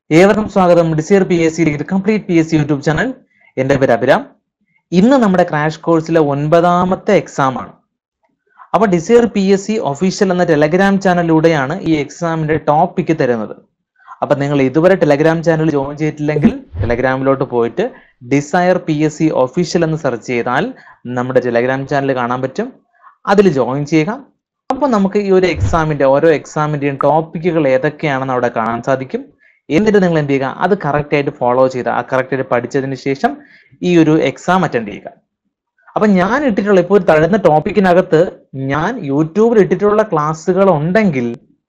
ഏവർക്കും സ്വാഗതം desire P S C complete P S C YouTube channel എന്റെ പേര് അഭിരാം ഇന്ന് നമ്മുടെ ക്രാഷ് കോഴ്സിലെ ഒൻപതാമത്തെ എക്സാം ആണ് അപ്പൊ desire P S C official എന്ന ടെലഗ്രാം ചാനലിലൂടെയാണ് ഈ എക്സാമിന്റെ ടോപ്പിക്ക് തരുന്നത് അപ്പൊ നിങ്ങൾ ഇതുവരെ ടെലഗ്രാം ചാനൽ ജോയിൻ ചെയ്തിട്ടില്ലെങ്കിൽ ടെലഗ്രാമിലോട്ട് പോയിട്ട് desire P S C official എന്ന് സെർച്ച് ചെയ്താൽ നമ്മുടെ ടെലഗ്രാം ചാനൽ കാണാൻ പറ്റും അതിൽ ജോയിൻ ചെയ്യുക അപ്പോൾ നമുക്ക് ഈ ഒരു എക്സാമിന്റെ ഓരോ എക്സാമിന്റെയും ടോപ്പിക്കുകൾ ഏതൊക്കെയാണെന്ന് അവിടെ കാണാൻ സാധിക്കും എന്നിട്ട് നിങ്ങൾ എന്ത് ചെയ്യുക അത് കറക്റ്റ് ആയിട്ട് ഫോളോ ചെയ്ത് ആ കറക്റ്റ് ആയിട്ട് പഠിച്ചതിന് ശേഷം ഈ ഒരു എക്സാം അറ്റൻഡ് ചെയ്യുക അപ്പൊ ഞാൻ ഇട്ടിട്ടുള്ള ഇപ്പോൾ ഒരു തഴുന്ന ടോപ്പിക്കിനകത്ത് ഞാൻ യൂട്യൂബിൽ ഇട്ടിട്ടുള്ള ക്ലാസ്സുകൾ ഉണ്ടെങ്കിൽ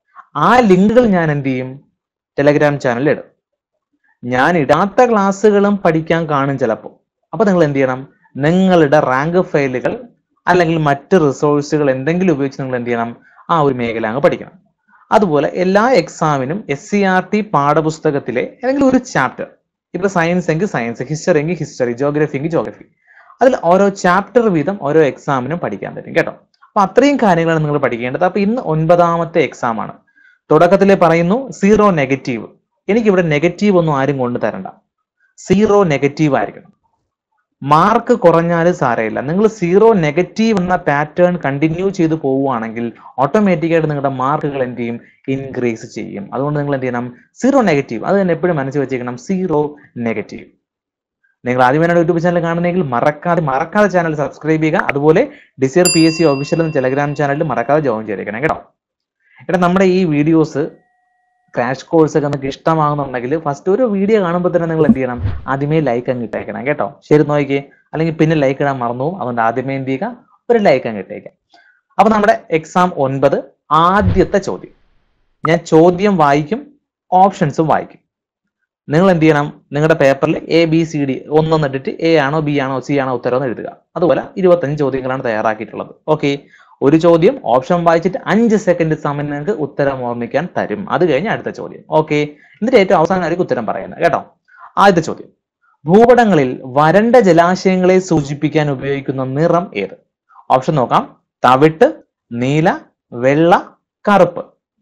ആ ലിങ്കുകൾ ഞാൻ എന്ത് ചെയ്യും ടെലഗ്രാം ചാനലിൽ ഇടും ഞാൻ ഇടാത്ത ക്ലാസ്സുകളും പഠിക്കാൻ കാണും ചിലപ്പോൾ അപ്പൊ നിങ്ങൾ എന്ത് ചെയ്യണം നിങ്ങളുടെ റാങ്ക് ഫയലുകൾ അല്ലെങ്കിൽ മറ്റ് റിസോഴ്സുകൾ എന്തെങ്കിലും ഉപയോഗിച്ച് നിങ്ങൾ എന്ത് ചെയ്യണം ആ ഒരു മേഖല അങ്ങ് പഠിക്കണം അതുപോലെ എല്ലാ എക്സാമിനും എസ് സി ആർ ടി പാഠപുസ്തകത്തിലെ ഏതെങ്കിലും ഒരു ചാപ്റ്റർ ഇപ്പൊ സയൻസ് എങ്കിൽ സയൻസ് ഹിസ്റ്ററി എങ്കിൽ ഹിസ്റ്ററി ജോഗ്രഫി എങ്കിൽ ജോഗ്രഫി അതിൽ ഓരോ ചാപ്റ്റർ വീതം ഓരോ എക്സാമിനും പഠിക്കാൻ പറ്റും കേട്ടോ അപ്പൊ അത്രയും കാര്യങ്ങളാണ് നിങ്ങൾ പഠിക്കേണ്ടത് അപ്പൊ ഇന്ന് ഒൻപതാമത്തെ എക്സാം ആണ് തുടക്കത്തിൽ പറയുന്നു സീറോ നെഗറ്റീവ് എനിക്കിവിടെ നെഗറ്റീവ് ഒന്നും ആരും കൊണ്ടു തരണ്ട സീറോ നെഗറ്റീവ് ആയിരിക്കണം മാർക്ക് കുറഞ്ഞാലും സാരമില്ല നിങ്ങൾ സീറോ നെഗറ്റീവ് എന്ന പാറ്റേൺ കണ്ടിന്യൂ ചെയ്ത് പോവുകയാണെങ്കിൽ ഓട്ടോമാറ്റിക്കായിട്ട് നിങ്ങളുടെ മാർക്കുകൾ എന്ത് ചെയ്യും ഇൻക്രീസ് ചെയ്യും അതുകൊണ്ട് നിങ്ങൾ എന്ത് ചെയ്യണം സീറോ നെഗറ്റീവ് അത് തന്നെ എപ്പോഴും മനസ്സിൽ വെച്ചേക്കണം സീറോ നെഗറ്റീവ് നിങ്ങൾ ആദ്യമായാണ് യൂട്യൂബ് ചാനൽ കാണുന്നെങ്കിൽ മറക്കാതെ മറക്കാതെ ചാനൽ സബ്സ്ക്രൈബ് ചെയ്യുക അതുപോലെ desire P S C official എന്ന ടെലഗ്രാം ചാനലിൽ മറക്കാതെ ജോയിൻ ചെയ്തേക്കണം കേട്ടോ എടാ നമ്മുടെ ഈ വീഡിയോസ് ക്രാഷ് കോഴ്സ് ഒക്കെ നിങ്ങൾക്ക് ഇഷ്ടമാകുന്നുണ്ടെങ്കിൽ ഫസ്റ്റ് ഒരു വീഡിയോ കാണുമ്പോൾ തന്നെ നിങ്ങൾ എന്ത് ചെയ്യണം ആദ്യമേ ലൈക്ക് അങ്ങ് ഇട്ടേക്കണം കേട്ടോ ശരി നോക്കിയേ അല്ലെങ്കിൽ പിന്നെ ലൈക്ക് ഇടാൻ മറന്നു പോകും അതുകൊണ്ട് ആദ്യമേ എന്ത് ചെയ്യുക ഒരു ലൈക്ക് അങ്ങ് ഇട്ടേക്കാം അപ്പൊ നമ്മുടെ എക്സാം ഒൻപത് ആദ്യത്തെ ചോദ്യം ഞാൻ ചോദ്യം വായിക്കും ഓപ്ഷൻസും വായിക്കും നിങ്ങൾ എന്ത് ചെയ്യണം നിങ്ങളുടെ പേപ്പറിൽ എ ബി സി ഡി ഒന്നൊന്ന് ഇട്ടിട്ട് എ ആണോ ബി ആണോ സി ആണോ ഉത്തരം എന്ന് എഴുതുക അതുപോലെ ഇരുപത്തഞ്ച് ചോദ്യങ്ങളാണ് തയ്യാറാക്കിയിട്ടുള്ളത് ഓക്കെ ഒരു ചോദ്യം ഓപ്ഷൻ വായിച്ചിട്ട് അഞ്ച് സെക്കൻഡ് സമയം നിങ്ങൾക്ക് ഉത്തരം ഓർമ്മിക്കാൻ തരും അത് കഴിഞ്ഞ് അടുത്ത ചോദ്യം ഓക്കെ എന്നിട്ട് ഏറ്റവും അവസാനമായിരിക്കും ഉത്തരം പറയുന്നത് കേട്ടോ ആദ്യത്തെ ചോദ്യം ഭൂപടങ്ങളിൽ വരണ്ട ജലാശയങ്ങളെ സൂചിപ്പിക്കാൻ ഉപയോഗിക്കുന്ന നിറം ഏത് ഓപ്ഷൻ നോക്കാം തവിട്ട് നീല വെള്ള കറുപ്പ്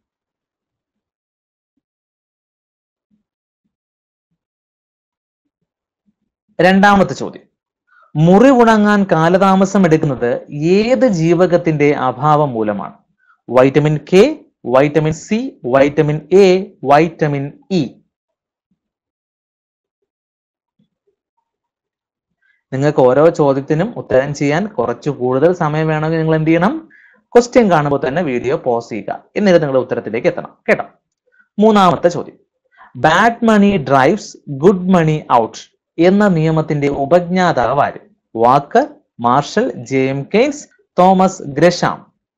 രണ്ടാമത്തെ ചോദ്യം മുറിവുണങ്ങാൻ കാലതാമസം എടുക്കുന്നത് ഏത് ജീവകത്തിന്റെ അഭാവം മൂലമാണ് vitamin K vitamin C vitamin A vitamin E നിങ്ങൾക്ക് ഓരോ ചോദ്യത്തിനും ഉത്തരം ചെയ്യാൻ കുറച്ച് കൂടുതൽ സമയം വേണമെങ്കിൽ നിങ്ങൾ എന്ത് ചെയ്യണം ക്വസ്റ്റ്യൻ കാണുമ്പോൾ തന്നെ വീഡിയോ പോസ് ചെയ്യുക എന്നിട്ട് നിങ്ങളുടെ ഉത്തരത്തിലേക്ക് എത്തണം കേട്ടോ മൂന്നാമത്തെ ചോദ്യം bad money drives good money out എന്ന നിയമത്തിന്റെ ഉപജ്ഞാതാവ് ആര് Walker Marshall J M Keynes Thomas Gresham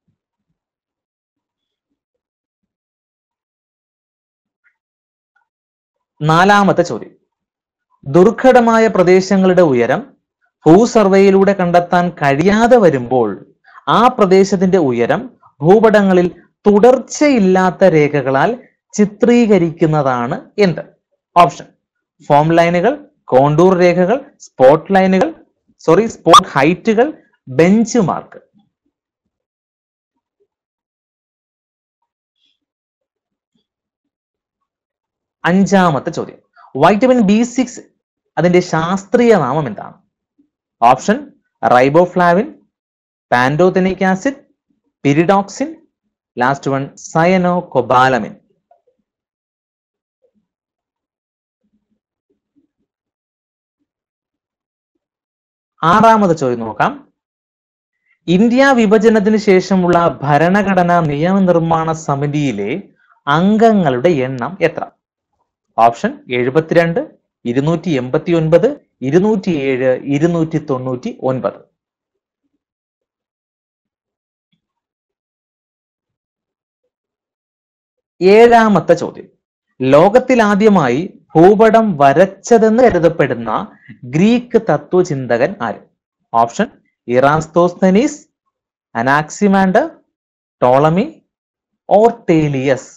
നാലാമത്തെ ചോദ്യം ദുർഘടമായ പ്രദേശങ്ങളുടെ ഉയരം ഭൂസർവേയിലൂടെ കണ്ടെത്താൻ കഴിയാതെ വരുമ്പോൾ ആ പ്രദേശത്തിന്റെ ഉയരം ഭൂപടങ്ങളിൽ തുടർച്ചയില്ലാത്ത രേഖകളാൽ ചിത്രീകരിക്കുന്നതാണ് എന്ത് ഓപ്ഷൻ ഫോം ലൈനുകൾ കോണ്ടൂർ രേഖകൾ സ്പോട്ട് ലൈനുകൾ സോറി സ്പോട്ട് ഹൈറ്റുകൾ ബെഞ്ച് മാർക്ക് അഞ്ചാമത്തെ ചോദ്യം വൈറ്റമിൻ ബി സിക്സ് അതിന്റെ ശാസ്ത്രീയ നാമം എന്താണ് option riboflavin pantothenic acid pyridoxine last one cyanocobalamin ആറാമത് ചോദ്യം നോക്കാം ഇന്ത്യ വിഭജനത്തിന് ശേഷമുള്ള ഭരണഘടനാ നിയമനിർമ്മാണ സമിതിയിലെ അംഗങ്ങളുടെ എണ്ണം എത്ര ഓപ്ഷൻ എഴുപത്തിരണ്ട് ഇരുന്നൂറ്റി എൺപത്തി ഒൻപത് ഇരുന്നൂറ്റി ഏഴ് ഇരുന്നൂറ്റി തൊണ്ണൂറ്റി ഒൻപത് ഏഴാമത്തെ ചോദ്യം ലോകത്തിൽ ആദ്യമായി ഭൂപടം വരച്ചതെന്ന് കരുതപ്പെടുന്ന ഗ്രീക്ക് തത്വചിന്തകൻ ആര് option Eratosthenes Anaximander Ptolemy Ortelius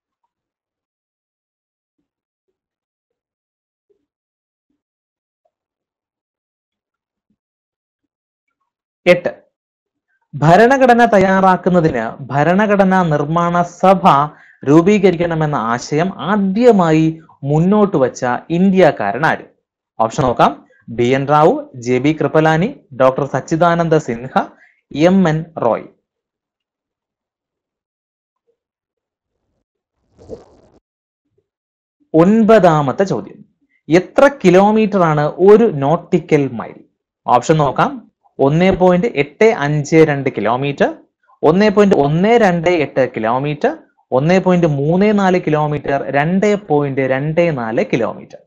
എട്ട് ഭരണഘടന തയ്യാറാക്കുന്നതിന് ഭരണഘടനാ നിർമ്മാണ സഭ രൂപീകരിക്കണമെന്ന ആശയം ആദ്യമായി മുന്നോട്ട് വച്ച ഇന്ത്യക്കാരൻ ആര് ഓപ്ഷൻ നോക്കാം B N Rau J B Kripalani doctor Sachchidananda Sinha M N Roy ഒൻപതാമത്തെ ചോദ്യം എത്ര കിലോമീറ്റർ ആണ് ഒരു നോട്ടിക്കൽ മൈൽ ഓപ്ഷൻ നോക്കാം ഒന്ന് പോയിന്റ് എട്ട് അഞ്ച് രണ്ട് കിലോമീറ്റർ ഒന്ന് പോയിന്റ് ഒന്ന് രണ്ട് എട്ട് കിലോമീറ്റർ ഒന്ന് പോയിന്റ് മൂന്ന് നാല് കിലോമീറ്റർ രണ്ട് പോയിന്റ് രണ്ട് നാല് കിലോമീറ്റർ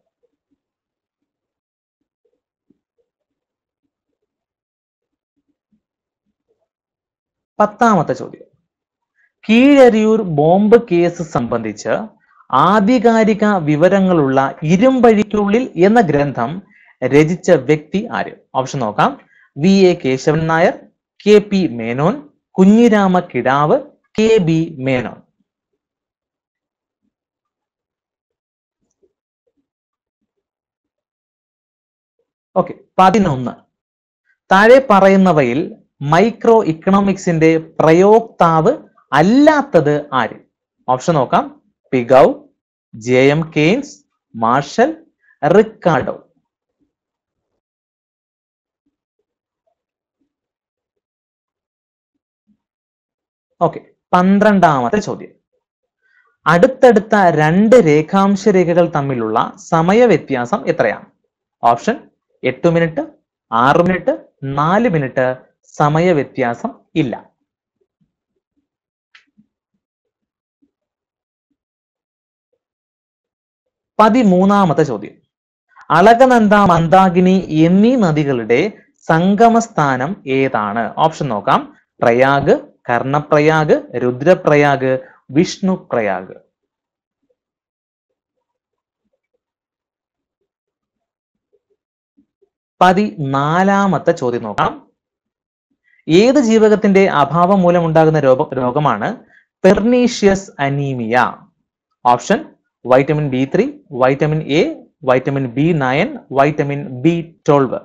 പത്താമത്തെ ചോദ്യം കീഴരിയൂർ ബോംബ് കേസ് സംബന്ധിച്ച് ആധികാരിക വിവരങ്ങളുള്ള ഇരുമ്പഴിക്കുള്ളിൽ എന്ന ഗ്രന്ഥം രചിച്ച വ്യക്തി ആര് ഓപ്ഷൻ നോക്കാം V A Kesavan Nair K P Menon Kunhirama Kidavu K B Menon okay പതിനൊന്ന് താഴെ പറയുന്നവയിൽ മൈക്രോ ഇക്കണോമിക്സിന്റെ പ്രയോക്താവ് അല്ലാത്തത് ആര് ഓപ്ഷൻ നോക്കാം Pigou J M Keynes Marshall Ricardo okay പന്ത്രണ്ടാമത്തെ ചോദ്യം അടുത്തടുത്ത രണ്ട് രേഖാംശ രേഖകൾ തമ്മിലുള്ള സമയ വ്യത്യാസം എത്രയാണ് ഓപ്ഷൻ എട്ട് മിനിറ്റ് ആറ് മിനിറ്റ് നാല് മിനിറ്റ് സമയ വ്യത്യാസം ഇല്ല പതിമൂന്നാമത്തെ ചോദ്യം അളകനന്ദ മന്ദാകിനി എന്നീ നദികളുടെ സംഗമസ്ഥാനം ഏതാണ് ഓപ്ഷൻ നോക്കാം പ്രയാഗ് കർണപ്രയാഗ് രുദ്രപ്രയാഗ് വിഷ്ണു പ്രയാഗ് പതിനാലാമത്തെ ചോദ്യം നോക്കാം ഏത് ജീവകത്തിന്റെ അഭാവം മൂലമുണ്ടാകുന്ന രോഗ രോഗമാണ് pernicious anaemia option vitamin B three vitamin A vitamin B nine vitamin B twelve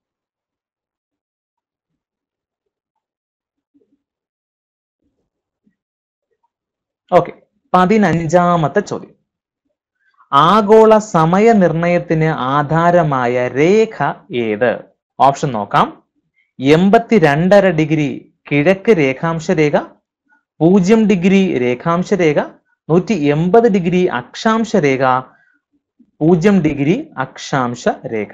okay പതിനഞ്ചാമത്തെ ചോദ്യം ആഗോള സമയനിർണയത്തിന് ആധാരമായ രേഖ ഏത് ഓപ്ഷൻ നോക്കാം എൺപത്തിരണ്ടര ഡിഗ്രി കിഴക്ക് രേഖാംശ രേഖ പൂജ്യം ഡിഗ്രി രേഖാംശ രേഖ നൂറ്റി എൺപത് ഡിഗ്രി അക്ഷാംശ രേഖ പൂജ്യം ഡിഗ്രി അക്ഷാംശ രേഖ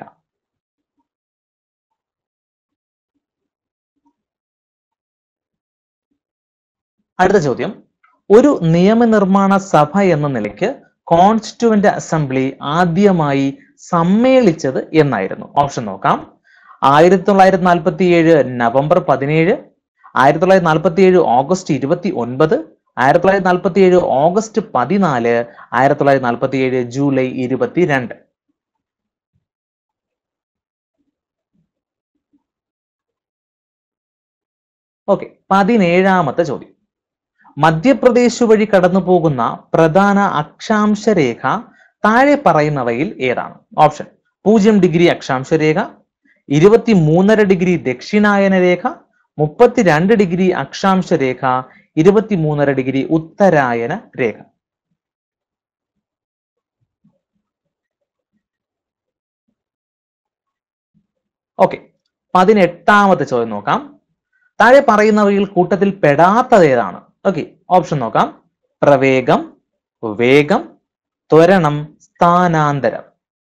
അടുത്ത ചോദ്യം ഒരു നിയമനിർമ്മാണ സഭ എന്ന നിലയ്ക്ക് കോൺസ്റ്റിറ്റ്യൂവന്റ് അസംബ്ലി ആദ്യമായി സമ്മേളിച്ചത് എന്നായിരുന്നു ഓപ്ഷൻ നോക്കാം ആയിരത്തി തൊള്ളായിരത്തി നാൽപ്പത്തി ഏഴ് നവംബർ പതിനേഴ് ആയിരത്തി തൊള്ളായിരത്തി നാൽപ്പത്തി ഏഴ് ഓഗസ്റ്റ് ഇരുപത്തി ഒൻപത് ആയിരത്തി തൊള്ളായിരത്തി നാൽപ്പത്തി ഏഴ് ഓഗസ്റ്റ് പതിനാല് ആയിരത്തി തൊള്ളായിരത്തി നാൽപ്പത്തി ഏഴ് ജൂലൈ ഇരുപത്തിരണ്ട് ഓക്കെ പതിനേഴാമത്തെ ചോദ്യം മധ്യപ്രദേശ് വഴി കടന്നു പോകുന്ന പ്രധാന അക്ഷാംശ രേഖ താഴെ പറയുന്നവയിൽ ഏതാണ് ഓപ്ഷൻ പൂജ്യം ഡിഗ്രി അക്ഷാംശ രേഖ ഇരുപത്തി മൂന്നര ഡിഗ്രി ദക്ഷിണായന രേഖ മുപ്പത്തിരണ്ട് ഡിഗ്രി അക്ഷാംശ രേഖ ഇരുപത്തി മൂന്നര ഡിഗ്രി ഉത്തരായന രേഖ ഓക്കെ പതിനെട്ടാമത്തെ ചോദ്യം നോക്കാം താഴെ പറയുന്നവയിൽ കൂട്ടത്തിൽ പെടാത്തത് ഏതാണ് ഓക്കെ ഓപ്ഷൻ നോക്കാം പ്രവേഗം വേഗം ത്വരണം സ്ഥാനാന്തരം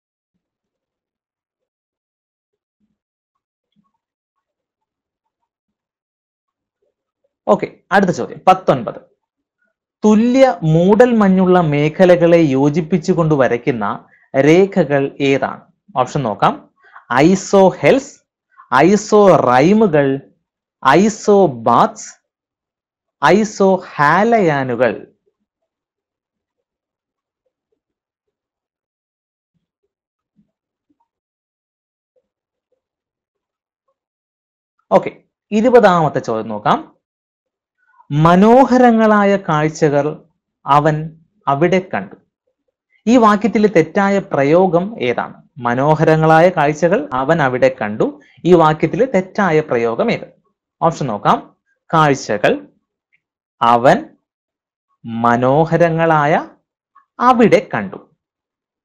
ഓക്കെ അടുത്ത ചോദ്യം പത്തൊൻപത് തുല്യ മൂടൽ മഞ്ഞുള്ള മേഖലകളെ യോജിപ്പിച്ചുകൊണ്ട് വരയ്ക്കുന്ന രേഖകൾ ഏതാണ് ഓപ്ഷൻ നോക്കാം ഐസോ ഹെൽസ് ഐസോ റൈമുകൾ ഐസോ ബാത്സ് ഐസോ ഹാലയാനുകൾ ഓക്കെ ഇരുപതാമത്തെ ചോദ്യം നോക്കാം മനോഹരങ്ങളായ കാഴ്ചകൾ അവൻ അവിടെ കണ്ടു ഈ വാക്യത്തിലെ തെറ്റായ പ്രയോഗം ഏതാണ് മനോഹരങ്ങളായ കാഴ്ചകൾ അവൻ അവിടെ കണ്ടു ഈ വാക്യത്തിലെ തെറ്റായ പ്രയോഗം ഏത് ഓപ്ഷൻ നോക്കാം കാഴ്ചകൾ അവൻ മനോഹരങ്ങളായ അവിടെ കണ്ടു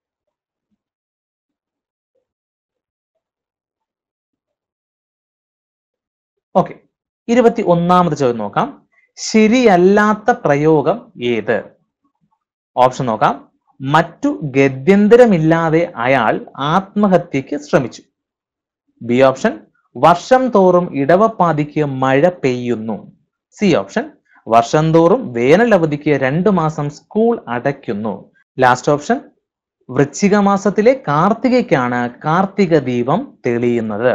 ഇരുപത്തി ഒന്നാമത് ചോദ്യം നോക്കാം ശരിയല്ലാത്ത പ്രയോഗം ഏത് ഓപ്ഷൻ നോക്കാം മറ്റു ഗത്യന്തരമില്ലാതെ അയാൾ ആത്മഹത്യക്ക് ശ്രമിച്ചു ബി ഓപ്ഷൻ വർഷം തോറും ഇടവപ്പാതിക്ക് മഴ പെയ്യുന്നു സി ഓപ്ഷൻ വർഷം തോറും വേനൽ അവധിക്ക് രണ്ടു മാസം സ്കൂൾ അടയ്ക്കുന്നു ലാസ്റ്റ് ഓപ്ഷൻ വൃശ്ചിക മാസത്തിലെ കാർത്തികയ്ക്കാണ് കാർത്തിക ദീപം തെളിയുന്നത്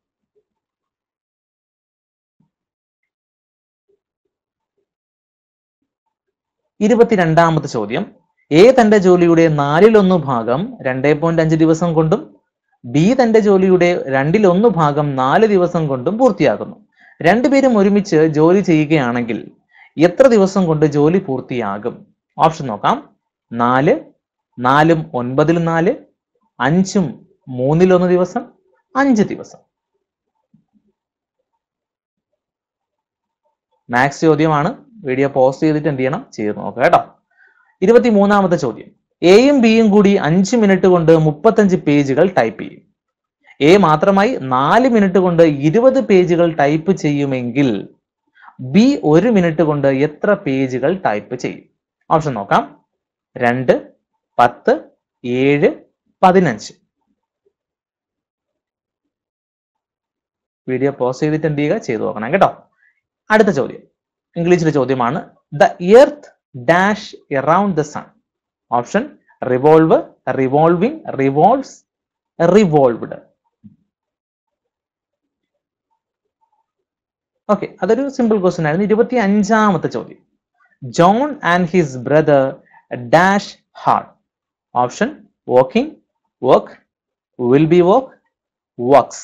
ഇരുപത്തിരണ്ടാമത്തെ ചോദ്യം എ തന്റെ ജോലിയുടെ നാലിലൊന്ന് ഭാഗം രണ്ടേ പോയിന്റ് അഞ്ച് ദിവസം കൊണ്ടും ബി തന്റെ ജോലിയുടെ രണ്ടിലൊന്ന് ഭാഗം നാല് ദിവസം കൊണ്ടും പൂർത്തിയാക്കുന്നു രണ്ടുപേരും ഒരുമിച്ച് ജോലി ചെയ്യുകയാണെങ്കിൽ എത്ര ദിവസം കൊണ്ട് ജോലി പൂർത്തിയാകും ഓപ്ഷൻ നോക്കാം നാല് നാലും ഒൻപതിലും നാല് അഞ്ചും മൂന്നിലൊന്ന് ദിവസം അഞ്ച് ദിവസം മാത്സ് ചോദ്യമാണ് വീഡിയോ പോസ്റ്റ് ചെയ്തിട്ട് എന്ത് ചെയ്യണം ചെയ്ത് നോക്കുക കേട്ടോ ഇരുപത്തി മൂന്നാമത്തെ ചോദ്യം എയും ബിയും കൂടി അഞ്ച് മിനിറ്റ് കൊണ്ട് മുപ്പത്തഞ്ച് പേജുകൾ ടൈപ്പ് ചെയ്യും എ മാത്രമായി നാല് മിനിറ്റ് കൊണ്ട് ഇരുപത് പേജുകൾ ടൈപ്പ് ചെയ്യുമെങ്കിൽ ബി ഒരു മിനിറ്റ് കൊണ്ട് എത്ര പേജുകൾ ടൈപ്പ് ചെയ്യും ഓപ്ഷൻ നോക്കാം രണ്ട് പത്ത് ഏഴ് പതിനഞ്ച് വീഡിയോ പോസ്റ്റ് ചെയ്തിട്ട് എന്ത് ചെയ്യുക ചെയ്തു നോക്കണം കേട്ടോ അടുത്ത ചോദ്യം ഇംഗ്ലീഷിലെ ചോദ്യമാണ് the earth dash around the sun option revolve revolving revolves revolved okay അതൊരു സിമ്പിൾ ക്വസ്റ്റ്യൻ ആയിരുന്നു ഇരുപത്തി അഞ്ചാമത്തെ ചോദ്യം John and his brother dash hard option walking work will be work works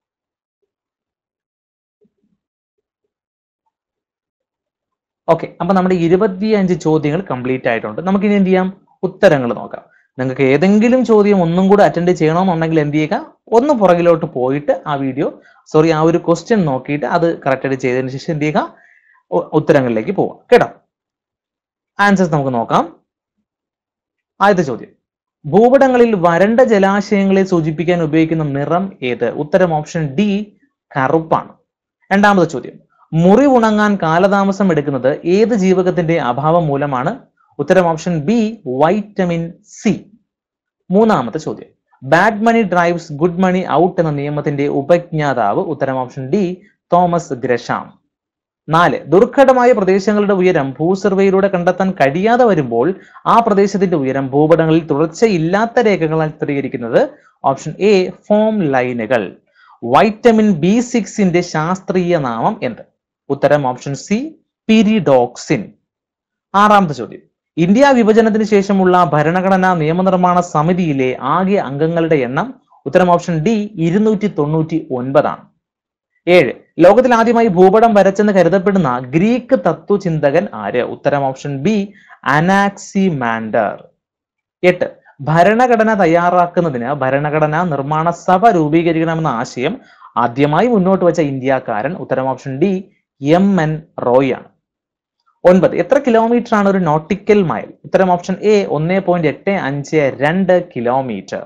okay അപ്പൊ നമ്മുടെ ഇരുപത്തിയഞ്ച് ചോദ്യങ്ങൾ കംപ്ലീറ്റ് ആയിട്ടുണ്ട് നമുക്ക് ഇനി എന്ത് ചെയ്യാം ഉത്തരങ്ങൾ നോക്കാം നിങ്ങൾക്ക് ഏതെങ്കിലും ചോദ്യം ഒന്നും കൂടെ അറ്റൻഡ് ചെയ്യണമെന്നുണ്ടെങ്കിൽ എന്ത് ചെയ്യുക ഒന്ന് പുറകിലോട്ട് പോയിട്ട് ആ വീഡിയോ സോറി ആ ഒരു ക്വസ്റ്റ്യൻ നോക്കിയിട്ട് അത് കറക്റ്റ് ആയിട്ട് ചെയ്തതിന് ശേഷം എന്ത് ചെയ്യുക ഉ- ഉത്തരങ്ങളിലേക്ക് പോവാം കേട്ടോ ആൻസേഴ്സ് നമുക്ക് നോക്കാം ആദ്യത്തെ ചോദ്യം ഭൂപടങ്ങളിൽ വരണ്ട ജലാശയങ്ങളെ സൂചിപ്പിക്കാൻ ഉപയോഗിക്കുന്ന നിറം ഏത് ഉത്തരം ഓപ്ഷൻ ഡി കറുപ്പാണ് രണ്ടാമത്തെ ചോദ്യം മുറി ഉണങ്ങാൻ കാലതാമസം എടുക്കുന്നത് ഏത് ജീവകത്തിന്റെ അഭാവം മൂലമാണ് ഉത്തരം ഓപ്ഷൻ ബി വൈറ്റമിൻ സി മൂന്നാമത്തെ ചോദ്യം bad money drives good money out എന്ന നിയമത്തിന്റെ ഉപജ്ഞാതാവ് ഉത്തരം ഓപ്ഷൻ ഡി തോമസ് ഗ്രഷാം നാല് ദുർഘടമായ പ്രദേശങ്ങളുടെ ഉയരം ഭൂസർവേയിലൂടെ കണ്ടെത്താൻ കഴിയാതെ വരുമ്പോൾ ആ പ്രദേശത്തിന്റെ ഉയരം ഭൂപടങ്ങളിൽ തുടർച്ചയില്ലാത്ത രേഖകളാൽ ചിത്രീകരിക്കുന്നത് ഓപ്ഷൻ എ ഫോം ലൈനുകൾ വൈറ്റമിൻ ബി സിക്സിന്റെ ശാസ്ത്രീയ നാമം എന്ത് ഉത്തരം ഓപ്ഷൻ സി പിരിഡോക്സിൻ ആറാമത്തെ ചോദ്യം ഇന്ത്യ വിഭജനത്തിന് ശേഷമുള്ള ഭരണഘടനാ നിയമനിർമ്മാണ സമിതിയിലെ ആകെ അംഗങ്ങളുടെ എണ്ണം ഉത്തരം ഓപ്ഷൻ ഡി ഇരുന്നൂറ്റി തൊണ്ണൂറ്റി ഒൻപതാണ് ഏഴ് ലോകത്തിൽ ആദ്യമായി ഭൂപടം വരച്ചെന്ന് കരുതപ്പെടുന്ന ഗ്രീക്ക് തത്വചിന്തകൻ ആര് ഉത്തരം ഓപ്ഷൻ ബി അനാക്സിമാൻഡർ എട്ട് ഭരണഘടന തയ്യാറാക്കുന്നതിന് ഭരണഘടനാ നിർമ്മാണ സഭ രൂപീകരിക്കണമെന്ന ആശയം ആദ്യമായി മുന്നോട്ട് വെച്ച ഇന്ത്യക്കാരൻ ഉത്തരം option D M N Roy ആണ് ഒൻപത് എത്ര കിലോമീറ്റർ ആണ് ഒരു നോട്ടിക്കൽ മൈൽ ഉത്തരം ഓപ്ഷൻ എ ഒന്ന് പോയിന്റ് എട്ട് അഞ്ച് രണ്ട് കിലോമീറ്റർ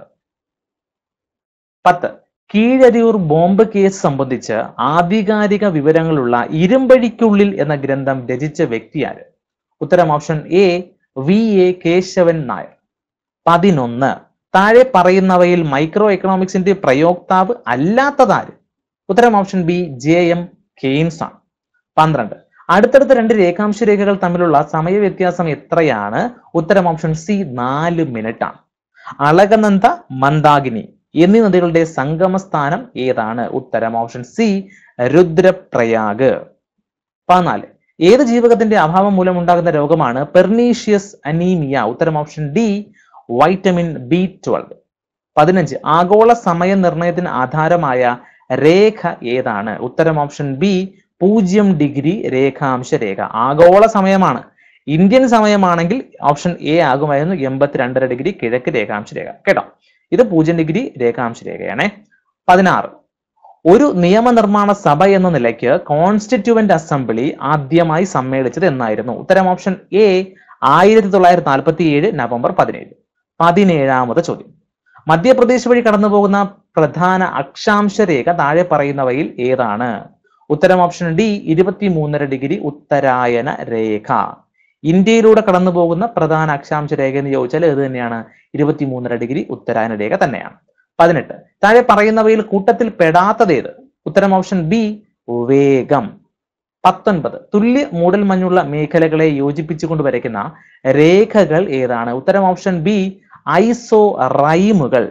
പത്ത് കീഴരിയൂർ ബോംബ് കേസ് സംബന്ധിച്ച് ആധികാരിക വിവരങ്ങളുള്ള ഇരുമ്പഴിക്കുള്ളിൽ എന്ന ഗ്രന്ഥം രചിച്ച വ്യക്തിയാര് ഉത്തരം option A V A Kesavan Nair പതിനൊന്ന് താഴെ പറയുന്നവയിൽ മൈക്രോ എക്കണോമിക്സിന്റെ പ്രയോക്താവ് അല്ലാത്തതാര് ഉത്തരം option B J M Keynes ആണ് പന്ത്രണ്ട് അടുത്തടുത്ത രണ്ട് രേഖാംശ രേഖകൾ തമ്മിലുള്ള സമയവ്യത്യാസം എത്രയാണ് ഉത്തരം ഓപ്ഷൻ സി നാല് മിനിറ്റ് ആണ് അളകനന്ദ മന്ദാകിനി എന്നീ നദികളുടെ സംഗമ സ്ഥാനം ഏതാണ് ഉത്തരം ഓപ്ഷൻ സി രുദ്രപ്രയാഗ് പതിനാല് ഏത് ജീവകത്തിന്റെ അഭാവം മൂലം ഉണ്ടാകുന്ന രോഗമാണ് പെർനീഷ്യസ് അനീമിയ ഉത്തരം option D vitamin B twelve പതിനഞ്ച് ആഗോള സമയ നിർണയത്തിന് ആധാരമായ രേഖ ഏതാണ് ഉത്തരം ഓപ്ഷൻ ബി പൂജ്യം ഡിഗ്രി രേഖാംശ രേഖ ആഗോള സമയമാണ് ഇന്ത്യൻ സമയമാണെങ്കിൽ ഓപ്ഷൻ എ ആകുമായിരുന്നു എൺപത്തിരണ്ടര ഡിഗ്രി കിഴക്ക് രേഖാംശ രേഖ കേട്ടോ ഇത് പൂജ്യം ഡിഗ്രി രേഖാംശ രേഖയാണേ പതിനാറ് ഒരു നിയമനിർമ്മാണ സഭ എന്ന നിലയ്ക്ക് കോൺസ്റ്റിറ്റ്യൂവന്റ് അസംബ്ലി ആദ്യമായി സമ്മേളിച്ചത് എന്നായിരുന്നു ഉത്തരം ഓപ്ഷൻ എ ആയിരത്തി തൊള്ളായിരത്തി നാൽപ്പത്തി ഏഴ് നവംബർ പതിനേഴ് പതിനേഴാമത് ചോദ്യം മധ്യപ്രദേശ് വഴി കടന്നു പോകുന്ന പ്രധാന അക്ഷാംശ രേഖ താഴെ പറയുന്നവയിൽ ഏതാണ് ഉത്തരം ഓപ്ഷൻ ഡി ഇരുപത്തി മൂന്നര ഡിഗ്രി ഉത്തരായന രേഖ ഇന്ത്യയിലൂടെ കടന്നു പോകുന്ന പ്രധാന അക്ഷാംശ രേഖ എന്ന് ചോദിച്ചാൽ ഇത് തന്നെയാണ് ഇരുപത്തി മൂന്നര ഡിഗ്രി ഉത്തരായന രേഖ തന്നെയാണ് പതിനെട്ട് താഴെ പറയുന്നവയിൽ കൂട്ടത്തിൽ പെടാത്തതേത് ഉത്തരം ഓപ്ഷൻ ബി വേഗം പത്തൊൻപത് തുല്യ മൂടൽമഞ്ഞുള്ള മേഖലകളെ യോജിപ്പിച്ചുകൊണ്ട് വരയ്ക്കുന്ന രേഖകൾ ഏതാണ് ഉത്തരം ഓപ്ഷൻ ബി ഐസോ റൈമുകൾ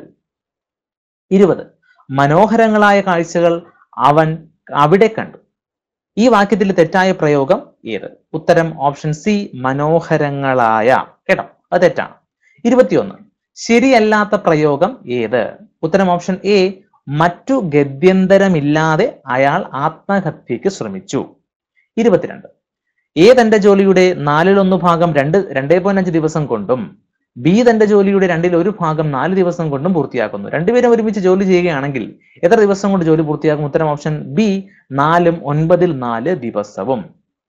ഇരുപത് മനോഹരങ്ങളായ കാഴ്ചകൾ അവൻ അവിടെ കണ്ടു ഈ വാക്യത്തിൽ തെറ്റായ പ്രയോഗം ഏത് ഉത്തരം ഓപ്ഷൻ സി മനോഹരങ്ങളായ കേട്ടോ അത് തെറ്റാണ് ഇരുപത്തിയൊന്ന് ശരിയല്ലാത്ത പ്രയോഗം ഏത് ഉത്തരം ഓപ്ഷൻ എ മറ്റു ഗത്യന്തരമില്ലാതെ അയാൾ ആത്മഹത്യക്ക് ശ്രമിച്ചു ഇരുപത്തിരണ്ട് എ തന്റെ ജോലിയുടെ നാലിലൊന്ന് ഭാഗം രണ്ട് രണ്ടേ പോയിന്റ് അഞ്ച് ദിവസം കൊണ്ടും ബി തന്റെ ജോലിയുടെ രണ്ടിൽ ഒരു ഭാഗം നാല് ദിവസം കൊണ്ടും പൂർത്തിയാക്കുന്നു രണ്ടുപേരും ഒരുമിച്ച് ജോലി ചെയ്യുകയാണെങ്കിൽ എത്ര ദിവസം കൊണ്ട് ജോലി പൂർത്തിയാക്കും ഉത്തരം ഓപ്ഷൻ ബി നാലും ഒൻപതിൽ നാല് ദിവസവും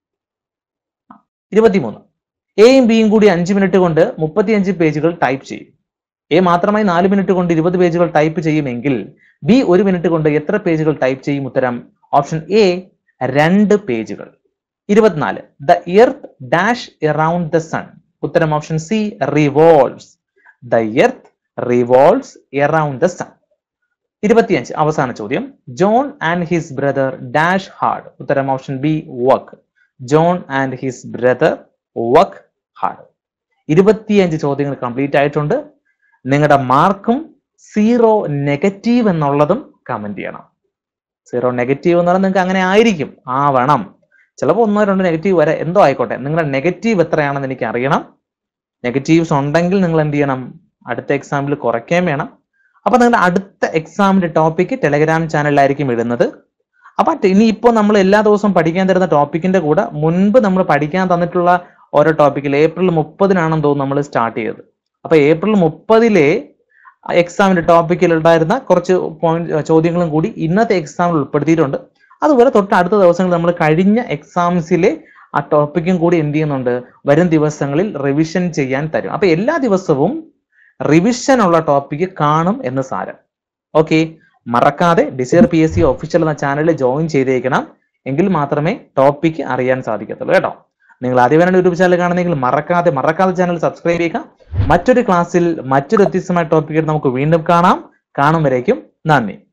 ഇരുപത്തിമൂന്ന് എയും ബിയും കൂടി അഞ്ച് മിനിറ്റ് കൊണ്ട് മുപ്പത്തിയഞ്ച് പേജുകൾ ടൈപ്പ് ചെയ്യും എ മാത്രമായി നാല് മിനിറ്റ് കൊണ്ട് ഇരുപത് പേജുകൾ ടൈപ്പ് ചെയ്യുമെങ്കിൽ ബി ഒരു മിനിറ്റ് കൊണ്ട് എത്ര പേജുകൾ ടൈപ്പ് ചെയ്യും ഉത്തരം ഓപ്ഷൻ എ രണ്ട് പേജുകൾ ഇരുപത്തിനാല് the earth dash around the sun ഉത്തരം option C revolves the earth revolves around the sun ഇരുപത്തിയഞ്ച് അവസാന ചോദ്യം John and his brother dash hard ഉത്തരം option B work John and his brother work hard ഇരുപത്തിയഞ്ച് ചോദ്യങ്ങൾ കംപ്ലീറ്റ് ആയിട്ടുണ്ട് നിങ്ങളുടെ മാർക്കും സീറോ നെഗറ്റീവ് എന്നുള്ളതും കമന്റ് ചെയ്യണം സീറോ നെഗറ്റീവ് എന്ന് പറഞ്ഞാൽ നിങ്ങൾക്ക് അങ്ങനെ ആയിരിക്കും ആവണം ചിലപ്പോൾ ഒന്നോ രണ്ടോ നെഗറ്റീവ് വരെ എന്തോ ആയിക്കോട്ടെ നിങ്ങളുടെ നെഗറ്റീവ് എത്രയാണെന്ന് എനിക്ക് അറിയണം നെഗറ്റീവ്സ് ഉണ്ടെങ്കിൽ നിങ്ങൾ എന്ത് ചെയ്യണം അടുത്ത എക്സാമിൽ കുറയ്ക്കുകയും വേണം അപ്പൊ നിങ്ങളുടെ അടുത്ത എക്സാമിന്റെ ടോപ്പിക് ടെലഗ്രാം ചാനലിലായിരിക്കും ഇടുന്നത് അപ്പൊ ഇനിയിപ്പോ നമ്മൾ എല്ലാ ദിവസവും പഠിക്കാൻ തരുന്ന ടോപ്പിക്കിന്റെ കൂടെ മുൻപ് നമ്മൾ പഠിക്കാൻ തന്നിട്ടുള്ള ഓരോ ടോപ്പിക്കിൽ ഏപ്രിൽ മുപ്പതിനാണെന്ന് തോന്നുന്നു നമ്മൾ സ്റ്റാർട്ട് ചെയ്തത് അപ്പൊ ഏപ്രിൽ മുപ്പതിലെ എക്സാമിന്റെ ടോപ്പിക്കിൽ ഉണ്ടായിരുന്ന കുറച്ച് പോയിന്റ് ചോദ്യങ്ങളും കൂടി ഇന്നത്തെ എക്സാമിൽ ഉൾപ്പെടുത്തിയിട്ടുണ്ട് അതുപോലെ തൊട്ട് അടുത്ത ദിവസങ്ങളിൽ നമ്മൾ കഴിഞ്ഞ എക്സാംസിലെ ആ ടോപ്പിക്കും കൂടി എന്ത് ചെയ്യുന്നുണ്ട് വരും ദിവസങ്ങളിൽ റിവിഷൻ ചെയ്യാൻ തരും അപ്പൊ എല്ലാ ദിവസവും റിവിഷൻ ഉള്ള ടോപ്പിക്ക് കാണും എന്ന് സാരം ഓക്കെ മറക്കാതെ desire P S C official എന്ന ചാനലിൽ ജോയിൻ ചെയ്തേക്കണം എങ്കിൽ മാത്രമേ ടോപ്പിക്ക് അറിയാൻ സാധിക്കത്തുള്ളൂ കേട്ടോ നിങ്ങൾ ആദ്യമായാണ് യൂട്യൂബ് ചാനൽ കാണുന്നെങ്കിൽ മറക്കാതെ മറക്കാതെ ചാനൽ സബ്സ്ക്രൈബ് ചെയ്യുക മറ്റൊരു ക്ലാസ്സിൽ മറ്റൊരു വ്യത്യസ്തമായ ടോപ്പിക്കിൽ നമുക്ക് വീണ്ടും കാണാം കാണും വരേക്കും നന്ദി